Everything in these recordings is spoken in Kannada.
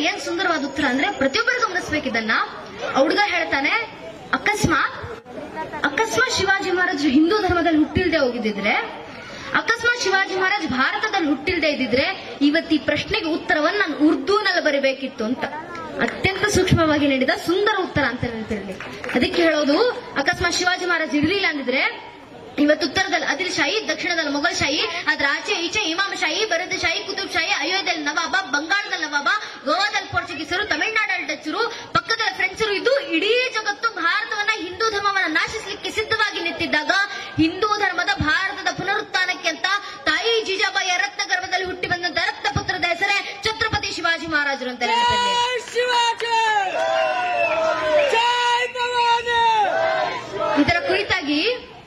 ಏನ್ ಸುಂದರವಾದ ಉತ್ತರ ಅಂದ್ರೆ ಪ್ರತಿಯೊಬ್ಬರು ಗಮನಿಸ್ಬೇಕಿದನ್ನ ಆ ಹುಡುಗ ಹೇಳ್ತಾನೆ ಅಕಸ್ಮಾತ್ ಅಕಸ್ಮಾತ್ ಶಿವಾಜಿ ಮಹಾರಾಜ್ ಹಿಂದೂ ಧರ್ಮದಲ್ಲಿ ಹುಟ್ಟಿಲ್ದೆ ಹೋಗಿದ್ದಿದ್ರೆ ಅಕಸ್ಮಾತ್ ಶಿವಾಜಿ ಮಹಾರಾಜ್ ಭಾರತದಲ್ಲಿ ಹುಟ್ಟಿಲ್ದೆ ಇದ್ದಿದ್ರೆ ಇವತ್ತು ಈ ಪ್ರಶ್ನೆಗೆ ಉತ್ತರವನ್ನು ನಾನು ಉರ್ದೂನಲ್ಲಿ ಬರಿಬೇಕಿತ್ತು ಅಂತ ಅತ್ಯಂತ ಸೂಕ್ಷ್ಮವಾಗಿ ನೀಡಿದ ಸುಂದರ ಉತ್ತರ ಅಂತ ನೆನಪಿರಲಿ ಅದಕ್ಕೆ ಹೇಳೋದು ಅಕಸ್ಮಾತ್ ಶಿವಾಜಿ ಮಹಾರಾಜ್ ಇರಲಿಲ್ಲ ಅಂದಿದ್ರೆ ಇವತ್ತು ಉತ್ತರದಲ್ಲಿ ಆದಿಲ್ ಶಾಹಿ ದಕ್ಷಿಣದಲ್ಲಿ ಮೊಘಲ್ ಶಾಹಿ ಅದ್ರ ಆಚೆ ಈಚೆ ಇಮಾಮ್ ಶಾಹಿ ಭರತ ಶಾಹಿ ಕುತುಬ್ ಶಾಹಿ ಅಯೋಧ್ಯೆಯಲ್ಲಿ ನವಾಬ ಬಂಗಾಳದಲ್ಲಿ ನವಾಬ ಗೋವಾದಲ್ಲಿ ಪೋರ್ಚುಗೀಸರು ತಮಿಳುನಾಡಲ್ಲಿ ಡಚ್ಚರು ಪಕ್ಕದಲ್ಲಿ ಫ್ರೆಂಚರು ಇದು ಇಡೀ ಜಗತ್ತು ಭಾರತವನ್ನ ಹಿಂದೂ ಧರ್ಮವನ್ನ ನಾಶಿಸಲಿಕ್ಕೆ ಸಿದ್ಧವಾಗಿ ನಿಂತಿದ್ದಾಗ ಹಿಂದೂ ಧರ್ಮದ ಭಾರತದ ಪುನರುತ್ಥಾನಕ್ಕೆ ಅಂತ ತಾಯಿ ಜಿಜಾಬಾಯಿಯ ರತ್ನ ಗರ್ಭದಲ್ಲಿ ಹುಟ್ಟಿ ಬಂದಂತ ರಕ್ತ ಪುತ್ರದ ಹೆಸರೇ ಛತ್ರಪತಿ ಶಿವಾಜಿ ಮಹಾರಾಜರು ಅಂತ ನೆನಪಿರ್ಲಿ. ಶಿವಾಜಿ ಜೈ ಭವಾನಿ ಇದರ ಕುರಿತಾಗಿ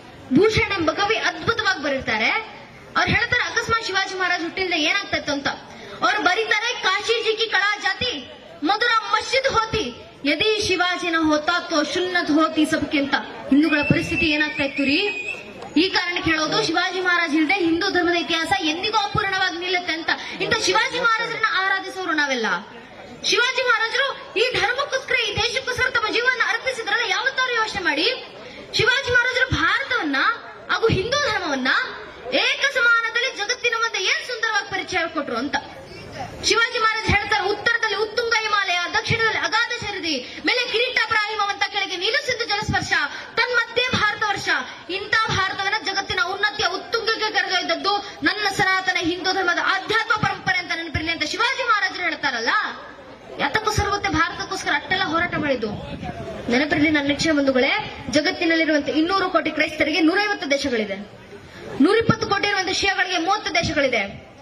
ಭೂಷಣ್ ಎಂಬ ಕವಿ ಅದ್ಭುತವಾಗಿ ಬರೀತಾರೆ ಅವ್ರು ಹೇಳ್ತಾರೆ ಅಕಸ್ಮಾತ್ ಶಿವಾಜಿ ಮಹಾರಾಜ್ ಹುಟ್ಟಿಲ್ದೆ ಏನಾಗ್ತಾ ಇತ್ತು ಅಂತ ಅವ್ರು ಬರೀತಾರೆ ಕಾಶಿ ಜಿ ಕಿ ಕಳಾ ಜಾತಿ ಮಧುರ ಮಸ್ಜಿದ್ ಹೋತಿ ಯದಿ ಶಿವಾಜಿನ ಹೋತಾ ತೋ ಶುನ್ನತ್ ಹೋತಿ ಸಬ್ಕೆ ಅಂತ ಹಿಂದೂಗಳ ಪರಿಸ್ಥಿತಿ ಏನಾಗ್ತಾ ಇತ್ತು ರೀ ಈ ಕಾರಣಕ್ಕೆ ಹೇಳೋದು ಶಿವಾಜಿ ಮಹಾರಾಜ್ ಇಲ್ಲದೆ ಹಿಂದೂ ಧರ್ಮದ ಇತಿಹಾಸ ಎಂದಿಗೂ ಅಪೂರ್ಣವಾಗಿ ನಿಲ್ಲುತ್ತೆ ಅಂತ ಇಂಥ ಶಿವಾಜಿ ಮಹಾರಾಜರನ್ನ ಆರಾಧಿಸೋರು ನಾವೆಲ್ಲ ಶಿವಾಜಿ ಮಹಾರಾಜರು ಈ ಧರ್ಮಕ್ಕೋಸ್ಕರ ಈ ದೇಶಕ್ಕೋಸ್ಕರ ತಮ್ಮ ಜೀವನ ಅರ್ಪಿಸಿದ್ರಲ್ಲ ಯಾವತ್ತಾರು ಯೋಚನೆ ಮಾಡಿ ಶಿವಾಜಿ ಮಹಾರಾಜರು ಭಾರತವನ್ನ ಹಾಗೂ ಹಿಂದೂ ಧರ್ಮವನ್ನ ಏಕ ಸಮಾನದಲ್ಲಿ ಜಗತ್ತಿನ ಮುಂದೆ ಏನ್ ಸುಂದರವಾಗಿ ಪರಿಚಯ ಕೊಟ್ರು ಅಂತ ಶಿವಾಜಿ ಮಹಾರಾಜ್ ಹೇಳ್ತಾರೆ ಉತ್ತರದಲ್ಲಿ ಉತ್ತುಂಗ ಹಿಮಾಲಯ ದಕ್ಷಿಣದಲ್ಲಿ ಅಗಾಧ ಶರದಿ ಮೇಲೆ ಕಿರೀಟ ಪ್ರಾಹಿಮವಂತ ಕೆಳಗೆ ನೀಲಸಿದ್ಧ ಜಲಸ್ಪರ್ಶ ತನ್ಮಧ್ಯೆ ಭಾರತ ವರ್ಷ ಇಂಥ ಭಾರತವನ್ನ ಜಗತ್ತಿನ ಉನ್ನತಿಯ ಉತ್ತುಂಗಕ್ಕೆ ಕರೆದೊಯ್ದದ್ದು ನನ್ನ ಸನಾತನ ಹಿಂದೂ ಧರ್ಮದ ಆಧ್ಯಾತ್ಮ ಪರಂಪರೆ ಅಂತ ನೆನಪಿರ್ಲಿ ಅಂತ ಶಿವಾಜಿ ಮಹಾರಾಜರು ಹೇಳ್ತಾರಲ್ಲ ಯಾತಕ್ಕೋಸ್ಕರ ಮತ್ತೆ ಭಾರತಕ್ಕೋಸ್ಕರ ಅಷ್ಟೆಲ್ಲ ಹೋರಾಟ ಮಾಡಿದ್ದು ನೆನಪಿರಲಿ ನನ್ನ ನೆಚ್ಚಿನ ಬಂಧುಗಳೇ ಜಗತ್ತಿನಲ್ಲಿರುವಂತೆ ಇನ್ನೂರು ಕೋಟಿ ಕ್ರೈಸ್ತರಿಗೆ ನೂರೈವತ್ತು ದೇಶಗಳಿದೆ ನೂರಿಪ್ಪತ್ತು ಕೋಟಿ ಇರುವಂತಹ ಶಿಯಾಗಳಿಗೆ ಮೂವತ್ತು ದೇಶಗಳಿದೆ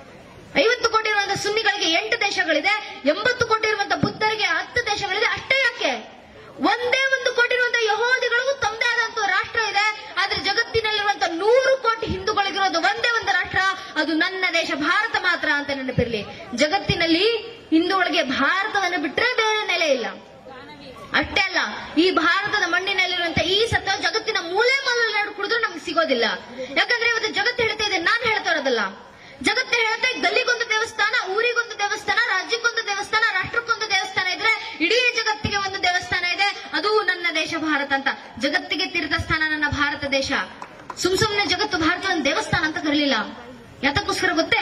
ಐವತ್ತು ಕೋಟಿ ಇರುವಂತಹ ಸುನ್ನಿಗಳಿಗೆ ಎಂಟು ದೇಶಗಳಿದೆ ಎಂಬತ್ತು ಕೋಟಿ ಇರುವಂತಹ ಬುದ್ಧರಿಗೆ ಹತ್ತು ದೇಶಗಳಿದೆ ಅಷ್ಟೇ ಯಾಕೆ ಒಂದೇ ಒಂದು ಕೋಟಿ ಇರುವಂತಹ ಯಹೋದಿಗಳಿಗೂ ತಮ್ಮದೇ ಆದಂತಹ ರಾಷ್ಟ್ರ ಇದೆ ಆದ್ರೆ ಜಗತ್ತಿನಲ್ಲಿರುವಂತಹ ನೂರು ಕೋಟಿ ಹಿಂದೂಗಳಿಗಿರೋದು ಒಂದೇ ಒಂದು ರಾಷ್ಟ್ರ ಅದು ನನ್ನ ದೇಶ ಭಾರತ ಮಾತ್ರ ಅಂತ ನೆನಪಿರ್ಲಿ ಜಗತ್ತಿನಲ್ಲಿ ಹಿಂದೂಗಳಿಗೆ ಭಾರತವನ್ನು ಬಿಟ್ರೆ ಬೇರೆ ನೆಲೆ ಇಲ್ಲ ಅಷ್ಟೇ ಅಲ್ಲ ಈ ಭಾರತದ ಮಣ್ಣಿನಲ್ಲಿರುವಂತಹ ಈ ಸತ್ವ ಜಗತ್ತಿನ ಮೂಲೆ ಮೂಲೆ ಕುಡಿದ್ರು ನಮ್ಗೆ ಸಿಗೋದಿಲ್ಲ ಯಾಕಂದ್ರೆ ಇವತ್ತು ಜಗತ್ತು ಹೇಳ್ತಾ ಇದೆ ನಾನು ಹೇಳ್ತಾ ಇರೋದಲ್ಲ ಜಗತ್ತೇ ಹೇಳ್ತಾ ಇದೆ, ಗಲ್ಲಿಗೊಂದು ದೇವಸ್ಥಾನ ಊರಿಗೊಂದು ದೇವಸ್ಥಾನ ರಾಜ್ಯಕ್ಕೊಂದು ದೇವಸ್ಥಾನ ರಾಷ್ಟ್ರಕ್ಕೊಂದು ದೇವಸ್ಥಾನ ಇದ್ರೆ ಇಡೀ ಜಗತ್ತಿಗೆ ಒಂದು ದೇವಸ್ಥಾನ ಇದೆ ಅದು ನನ್ನ ದೇಶ ಭಾರತ ಅಂತ ಜಗತ್ತಿಗೆ ತೀರ್ಥಸ್ಥಾನ ನನ್ನ ಭಾರತ ದೇಶ ಸುಮ್ ಸುಮ್ನೆ ಜಗತ್ತು ಭಾರತ ಒಂದು ದೇವಸ್ಥಾನ ಅಂತ ಕರಲಿಲ್ಲ ಯಾತಕ್ಕೋಸ್ಕರ ಗೊತ್ತೇ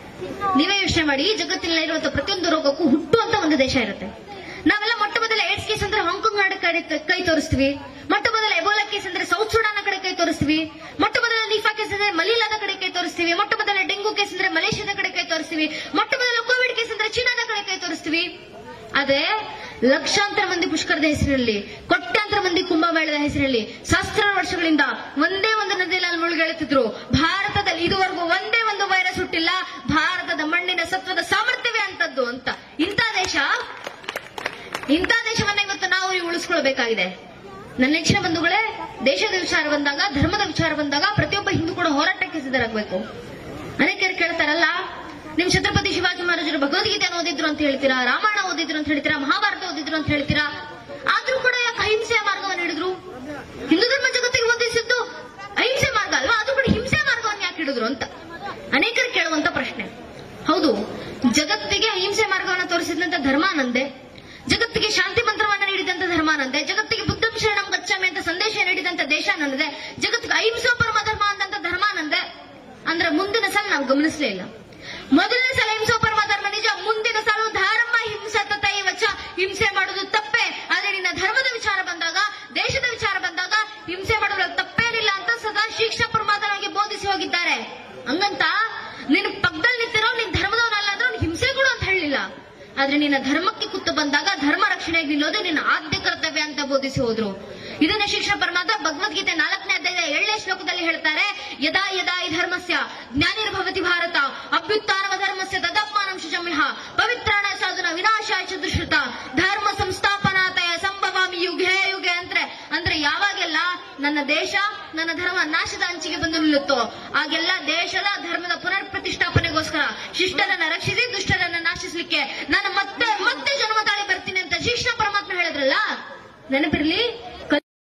ನೀವೇ ಯೋಚನೆ ಮಾಡಿ ಈ ಜಗತ್ತಿನಲ್ಲಿರುವಂತಹ ಪ್ರತಿಯೊಂದು ರೋಗಕ್ಕೂ ಹುಟ್ಟುವಂತ ಒಂದು ದೇಶ ಇರುತ್ತೆ ನಾವೆಲ್ಲ ಮೊಟ್ಟ ಮೊದಲ ಏಡ್ಸ್ ಕೇಸ್ ಅಂದ್ರೆ ಹಾಂಗ್ಕಾಂಗ್ ನಾಡ ಕಡೆ ಕೈ ತೋರಿಸ್ತೀವಿ ಮೊಟ್ಟ ಮೊದಲ ಎಬೋಲಾ ಕೇಸ್ ಅಂದ್ರೆ ಸೌತ್ ಸುಡಾನ್ ಕಡೆ ಕೈ ತೋರಿಸ್ತೀವಿ ಮೊಟ್ಟ ಮೊದಲ ನಿಫಾ ಕೇಸ್ ಅಂದ್ರೆ ಮಲೀಲಾದ ಕಡೆ ಕೈ ತೋರಿಸ್ತೀವಿ ಮೊಟ್ಟ ಮೊದಲ ಡೆಂಗು ಕೇಸ್ ಅಂದ್ರೆ ಮಲೇಷ್ಯಾದ ಕಡೆ ಕೈ ತೋರಿಸ್ತೀವಿ ಮೊಟ್ಟ ಮೊದಲ ಕೋವಿಡ್ ಕೇಸ್ ಅಂದ್ರೆ ಚೀನಾದ ಕಡೆ ಕೈ ತೋರಿಸ್ತೀವಿ ಆದ್ರೆ ಲಕ್ಷಾಂತರ ಮಂದಿ ಪುಷ್ಕರದ ಹೆಸರಿನಲ್ಲಿ ಕೋಟ್ಯಾಂತರ ಮಂದಿ ಕುಂಭಮೇಳದ ಹೆಸರಿನಲ್ಲಿ ಸಹಸ್ರ ವರ್ಷಗಳಿಂದ ಒಂದೇ ಒಂದು ನದಿಯಲ್ಲಿ ಮುಳುಗೇಳುತ್ತಿದ್ರು ಭಾರತದಲ್ಲಿ ಇದುವರೆಗೂ ಒಂದೇ ಒಂದು ವೈರಸ್ ಹುಟ್ಟಿಲ್ಲ ಭಾರತದ ಮಣ್ಣಿನ ಸತ್ವದ ಸಾಮರ್ಥ್ಯವೇ ಅಂತದ್ದು ಅಂತ ಇಂಥ ದೇಶ ಇಂಥ ದೇಶವನ್ನ ಇವತ್ತು ನಾವು ನೀವು ಉಳಿಸ್ಕೊಳ್ಬೇಕಾಗಿದೆ ನನ್ನ ನೆಚ್ಚಿನ ಬಂಧುಗಳೇ ದೇಶದ ವಿಚಾರ ಬಂದಾಗ ಧರ್ಮದ ವಿಚಾರ ಬಂದಾಗ ಪ್ರತಿಯೊಬ್ಬ ಹಿಂದೂ ಕೂಡ ಹೋರಾಟಕ್ಕೆ ಸಿದ್ಧರಾಗಬೇಕು ಅನೇಕರು ಕೇಳ್ತಾರಲ್ಲ ನಿಮ್ ಛತ್ರಪತಿ ಶಿವಾಜಿ ಮಹಾರಾಜರು ಭಗವದ್ಗೀತೆಯನ್ನು ಓದಿದ್ರು ಅಂತ ಹೇಳ್ತೀರಾ ರಾಮಾಯಣ ಓದಿದ್ರು ಅಂತ ಹೇಳ್ತೀರಾ ಮಹಾಭಾರತ ಓದಿದ್ರು ಅಂತ ಹೇಳ್ತೀರಾ ಆದ್ರೂ ಕೂಡ ಯಾಕೆ ಅಹಿಂಸೆಯ ಮಾರ್ಗವನ್ನು ಹಿಡಿದ್ರು ಹಿಂದೂ ಧರ್ಮ ಜಗತ್ತಿಗೆ ಓದಿಸಿದ್ದು ಅಹಿಂಸೆ ಮಾರ್ಗ ಅಲ್ವಾ ಅದು ಕೂಡ ಹಿಂಸೆ ಮಾರ್ಗವನ್ನು ಯಾಕೆ ಹಿಡಿದ್ರು ಅಂತ ಅನೇಕರು ಕೇಳುವಂತ ಪ್ರಶ್ನೆ ಹೌದು ಜಗತ್ತಿಗೆ ಅಹಿಂಸೆ ಮಾರ್ಗವನ್ನು ತೋರಿಸಿದಂತ ಧರ್ಮಾನಂದೆ ಜಗತ್ತಿಗೆ ಶಾಂತಿ ಮಂತ್ರವನ್ನ ನೀಡಿದಂತ ಧರ್ಮಾನಂದೆ ಜಗತ್ತಿಗೆ ಬುದ್ಧಂ ಶರಣಂ ಗಚ್ಚಾಮಿ ಅಂತ ಸಂದೇಶ ನೀಡಿದಂತ ದೇಶ ನನ್ನದೆ ಜಗತ್ತಿಗೆ ಅಹಿಂಸಾ ಪರಮ ಧರ್ಮ ಅಂದಂತ ಧರ್ಮಾನಂದೆ ಅಂದ್ರೆ ಮುಂದಿನ ಸಲ ನಾವು ಗಮನಿಸಲೇ ಇಲ್ಲ ಮೊದಲನೇ ಸಲ ಹಿಂಸಾ ಪರಮ ಧರ್ಮ ನಿಜ ಮುಂದಿನ ಸಲ ಧರ್ಮ ಹಿಂಸತ ವಚ ಹಿಂಸೆ ಮಾಡೋದು ತಪ್ಪೇ ಆದ್ರೆ ನಿನ್ನ ಧರ್ಮದ ವಿಚಾರ ಬಂದಾಗ ದೇಶದ ವಿಚಾರ ಬಂದಾಗ ಹಿಂಸೆ ಮಾಡೋದ್ರಲ್ಲಿ ತಪ್ಪೇನಿಲ್ಲ ಅಂತ ಸದಾ ಶಿಕ್ಷಾ ಪರಮಾತ್ಮನಿಗೆ ಬೋಧಿಸಿ ಹೋಗಿದ್ದಾರೆ ಹಂಗಂತ ನಿನ್ನ ಪಕ್ಕದಲ್ಲಿ ನಿಂತಿರೋ ನಿನ್ ಧರ್ಮದವನಲ್ಲ ಅಂದ್ರೆ ಅವ್ನು ಹಿಂಸೆಗಳು ಅಂತ ಹೇಳಲಿಲ್ಲ ಆದ್ರೆ ನಿನ್ನ ಧರ್ಮಕ್ಕೆ ಕುತ್ತು ಬಂದಾಗ ಧರ್ಮ ರಕ್ಷಣೆಗೆ ನಿಲ್ಲೋದು ನಿನ್ನ ಆದ್ಯ ಕರ್ತವ್ಯ ಅಂತ ಬೋಧಿಸಿ ಹೋದ್ರು ಇದನ್ನ ಶಿಕ್ಷಣ ಪರಮಾತ್ಮ ಭಗವದ್ಗೀತೆ ನಾಲ್ಕನೇ ಅಧ್ಯಾಯದ ಏಳನೇ ಶ್ಲೋಕದಲ್ಲಿ ಹೇಳ್ತಾರೆ ಯದಾ ಯದಾ ಈ ಧರ್ಮಸ್ಯ ಜ್ಞಾನಿರ್ಭವತಿ ಭಾರತ ಅಭ್ಯುತ್ಥಾನವ ಧರ್ಮಸ್ಯ ತದಪ್ಮಾನಂ ಶುಚಮ್ಯಃ ಪವಿತ್ರಾಣ ಸಾಧನ ವಿನಾಶಾಯ ಚ ದುಷ್ಕೃತ ಧರ್ಮ ಸಂಸ್ಥಾಪನಾತಯ ಸಂಭವಾಮಿ ಯುಗೆ ಯುಗೆ ಅಂದ್ರೆ ಅಂದ್ರೆ ಯಾವಾಗೆಲ್ಲ ನನ್ನ ದೇಶ ನನ್ನ ಧರ್ಮ ನಾಶದ ಅಂಚಿಗೆ ಬಂದು ನಿಲ್ಲುತ್ತೋ ಆಗೆಲ್ಲ ದೇಶದ ಧರ್ಮದ ಪುನರ್ ಪ್ರತಿಷ್ಠಾಪನೆಗೋಸ್ಕರ ಶಿಷ್ಟರನ್ನ ರಕ್ಷಿಸಿ ದುಷ್ಟರನ್ನ ನಾಶಿಸಲಿಕ್ಕೆ ನಾನು ಮತ್ತೆ ಮತ್ತೆ ಜನ್ಮ ತಾಳಿ ಬರ್ತೀನಿ ಅಂತ ಶಿಕ್ಷಣ ಪರಮಾತ್ಮ ಹೇಳಿದ್ರಲ್ಲ ನೆನಪಿರ್ಲಿ